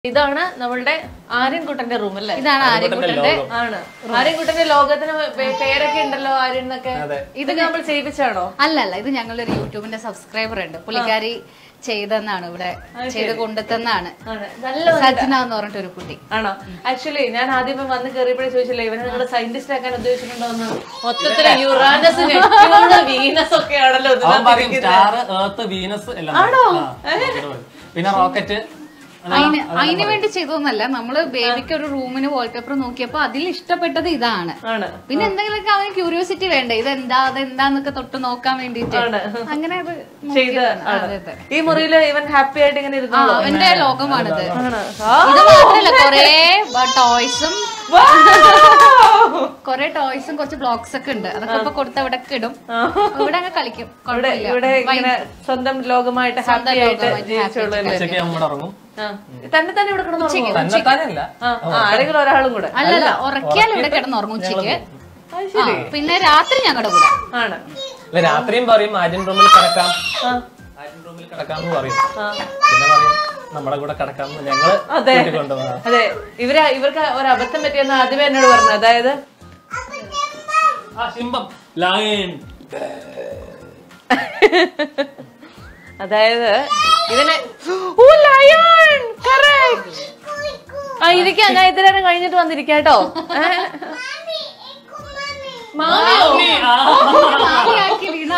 ഇതാണ് നമ്മളുടെ ആര്യൻകുട്ടന്റെ റൂം അല്ലേ ഇതാണ് ആര്യൻകുട്ടന്റെ ആണ് ആര്യൻകുട്ടന്റെ ലോകത്തിന് പേ- പേരൊക്കെ ഉണ്ടല്ലോ ആര്യൻ എന്നൊക്കെ അതെ. ഇതൊക്കെ നമ്മൾ ചെയ്യിപ്പിച്ചാണോ അല്ല അല്ല ഇത് ഞങ്ങളുടെ ഒരു യൂട്യൂബിന്റെ സബ്സ്ക്രൈബർ ഉണ്ട് പുള്ളിക്കാരി ചെയ്തെന്നാണ് ഇവിടെ ചെയ്ത് കൊണ്ടുതന്നാണ് ആണ് നല്ല സജ്ന എന്ന് പറഞ്ഞിട്ട് ഒരു കുട്ടി ആണോ ആക്ച്വലി ഞാൻ ആദ്യം വന്ന് കയറിയപ്പോഴേ ചോദിച്ചില്ലേ ഇവനെ നിങ്ങൾ സയന്റിസ്റ്റ് ആക്കാൻ ഉദ്ദേശിച്ചിട്ടുണ്ടോന്ന് മൊത്തത്തില് യുറാനസ് നെപ്റ്റ്യൂണ് വീനസ് ഒക്കെ ആണല്ലോ അവൻ പറയും ഇതിനകത്ത് സ്റ്റാർ ഏർത്ത് വീനസ് എല്ലാം പറയും. ആ, അങ്ങനെ പറയും. പിന്നെ റോക്കറ്റ് അതിന് അതിന് വേണ്ടി ചെയ്തതൊന്നല്ല നമ്മള് ബേബിക്ക് ഒരു റൂമിന് വാൾപേപ്പർ നോക്കിയപ്പോ അതിൽ ഇഷ്ടപ്പെട്ടത് ഇതാണ് ആണ് പിന്നെ എന്തെങ്കിലുമൊക്കെ അവന് ക്യൂരിയോസിറ്റി വേണ്ടേ ഇതെന്താ അതെന്താന്നൊക്കെ തൊട്ട് നോക്കാൻ വേണ്ടിട്ട് ആണ്. അങ്ങനെ അത് ചെയ്ത നോക്കിയതാണ്. അതെ, അതെ. ഈ മുറിയില് ഇവൻ ഹാപ്പി ആയിട്ട് ഇങ്ങനെ ആ ഇരുന്നു അവന്റെ ലോകമാണിത് ആണ് ആ. ഇത് മാത്രല്ല കൊറേ ടോയ്സും കൊറേ ടോയ്സും കുറച്ച് ബ്ലോക്സ് ഒക്കെ ഉണ്ട് അതൊക്കെ ഇപ്പൊ കൊടുത്ത് ഇവിടെ ഇടും ഇവിടെ അങ്ങ് കളിക്കും ഇവിടെ കുഴപ്പമില്ല. ഇവിടെ ഇങ്ങനെ സ്വന്തം ലോകമായിട്ട് ഹാപ്പി ആയിട്ട് ലോകമായിട്ട് ജീവിച്ചോളൂ അല്ലേ ഉച്ചയ്ക്ക് നമ്മുടെ ഇറങ്ങും ആ. തന്നെ തന്നെ ഇവിടെ കിടന്നു തന്നെത്താനല്ല ആരെങ്കിലും ഒരാളും കൂടെ അല്ലല്ല ഉറക്കിയാൽ ഇവിടെ കിടന്നുറങ്ങും ഉച്ചയ്ക്ക് അത് ആ, പിന്നെ രാത്രി ഞങ്ങളുടെ കൂടെ ആണ് അല്ല രാത്രിയും പറയും ആര്യൻ റൂമിൽ കിടക്കാം ആ. ആര്യൻ റൂമിൽ കിടക്കാം എന്ന് പറയും ആ. പിന്നെ പറയും നമ്മുടെ കൂടെ കിടക്കാം എന്ന് ഞങ്ങള് അതെ. വീട്ടിൽ കൊണ്ടുപോകാം അതെ ഇവര് ഇവർക്ക് ഒരു അബദ്ധം പറ്റിയെന്ന് ആദ്യമേ എന്നോട് പറഞ്ഞു അതായത് ആ സിംബം ലയൺ അതായത് ഇവനെ ഓ ലയൺ കറക്റ്റ് ആ ഇരിക്കാം ഞാൻ ഇത്ര നേരം കഴിഞ്ഞിട്ട് വന്നിരിക്കാം കേട്ടോ ഏ? മാമിയോ ആക്കിയാക്കി വീണ.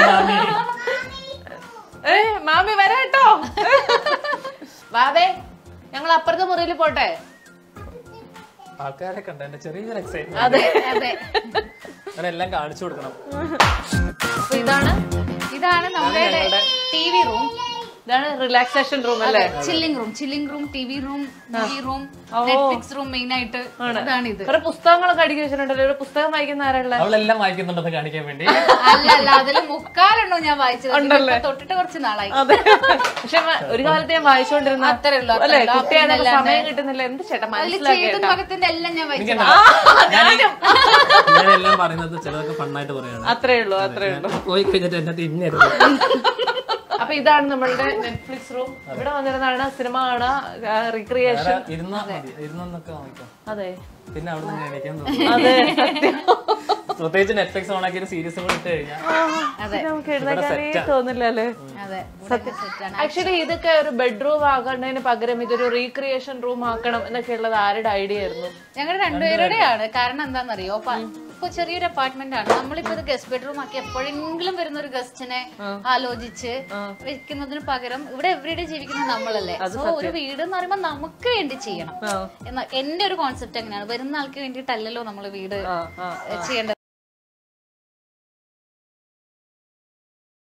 ഏ മാമി വരാം കേട്ടോ വാവേ ഞങ്ങൾ അപ്പുറത്തെ മുറിയിൽ പോട്ടെ ആൾക്കാരെ കണ്ട എന്റെ ചെറിയൊരു എക്സൈറ്റ്മെന്റ് അതെ അതെ അങ്ങനെ എല്ലാം കാണിച്ചു കൊടുക്കണം അപ്പൊ ഇതാണ് ഇതാണ് നമ്മുടെ ടി വി റൂം ഇതാണ് റിലാക്സേഷൻ റൂം അല്ലേ chilling room chilling room T V room movie room Netflix room main ആയിട്ട് ഇതാണ് ഇത് കുറെ പുസ്തകങ്ങളൊക്കെ അടുക്കി വെച്ചിട്ടുണ്ടല്ലോ ഒരു പുസ്തകം വായിക്കുന്ന ആരല്ല അവളെല്ലാം വായിക്കുന്നുണ്ടെന്ന് കാണിക്കാൻ വേണ്ടി അല്ല അല്ല അതില് മുക്കാലെണ്ണോ ഞാൻ വായിച്ചത് ഇപ്പൊ തൊട്ടിട്ട് കുറച്ച് നാളായി അതെ പക്ഷെ മ- ഒരു കാലത്ത് ഞാൻ വായിച്ചുകൊണ്ടിരുന്ന അത്രേ ഉള്ളൂ, അത്രേ അല്ലേ ഉള്ളൂ. കുട്ടിയാണ് പിന്നെ സമയം കിട്ടുന്നില്ല എന്ത് ചേട്ടാ അതില് മനസ്സിലാക്കി ചേതും ഭഗത്തിന്റെ എല്ലാം ഞാൻ വായിച്ചു ഞാനെല്ലാം പറയുന്നത് ചിലതൊക്കെ ഫണ്ണായിട്ട് പറയാണ് അത്രേ ഉള്ളൂ അത്രേ ഉള്ളൂ പോയി കഴിഞ്ഞിട്ട് എന്നെ തിന്നരുത് അപ്പൊ ഇതാണ് നമ്മളുടെ നെറ്റ്ഫ്ലിക്സ് റൂം ഇവിടെ വന്നിരുന്നാണ് സിനിമ കാണുക റിക്രിയേഷൻ ഇരുന്നാ മതി ഇരുന്നൊക്കെ വാങ്ങിക്കാം അതെ പിന്നെ അവിടെ നിന്ന് എണീക്കാൻ തോന്നും അതെ സത്യം. പ്രത്യേകിച്ച് നെറ്റ്ഫ്ലിക്സ് ഓൺ ആക്കി ഒരു സീരീസ് കൂടെ ഇട്ട് കഴിഞ്ഞാൽ അതെ നമുക്ക് എഴുന്നേക്കാനേ തോന്നില്ല അല്ലേ അതെ സെറ്റാണ് ആക്ച്വലി ഇതൊക്കെ ഒരു ബെഡ്റൂം ആക്കുന്നതിന് പകരം ഇതൊരു റീക്രിയേഷൻ റൂം ആക്കണം എന്നൊക്കെ ഉള്ളത് ആരുടെ ഐഡിയ ആയിരുന്നു ഞങ്ങളുടെ രണ്ടുപേരുടെയാണ് കാരണം എന്താണെന്നറിയോ പ- ഇപ്പൊ ചെറിയൊരു അപ്പാർട്ട്മെന്റ് ആണ് നമ്മളിപ്പോ ഇത് ഗസ്റ്റ് ബെഡ്റൂം ആക്കി എപ്പോഴെങ്കിലും വരുന്ന ഒരു ഗസ്റ്റിനെ ആലോചിച്ച് വെക്കുന്നതിന് പകരം ഇവിടെ എവറിഡേ ജീവിക്കുന്ന നമ്മളല്ലേ സോ ഒരു വീട് എന്ന് പറയുമ്പോൾ നമുക്ക് വേണ്ടി ചെയ്യണം ആ. എന്നാ എന്റെ ഒരു കോൺസെപ്റ്റ് അങ്ങനെയാണ് വരുന്ന ആൾക്ക് വേണ്ടിയിട്ടല്ലല്ലോ നമ്മൾ വീട് ആ, ആ. ഏഹ്, ചെയ്യേണ്ടത്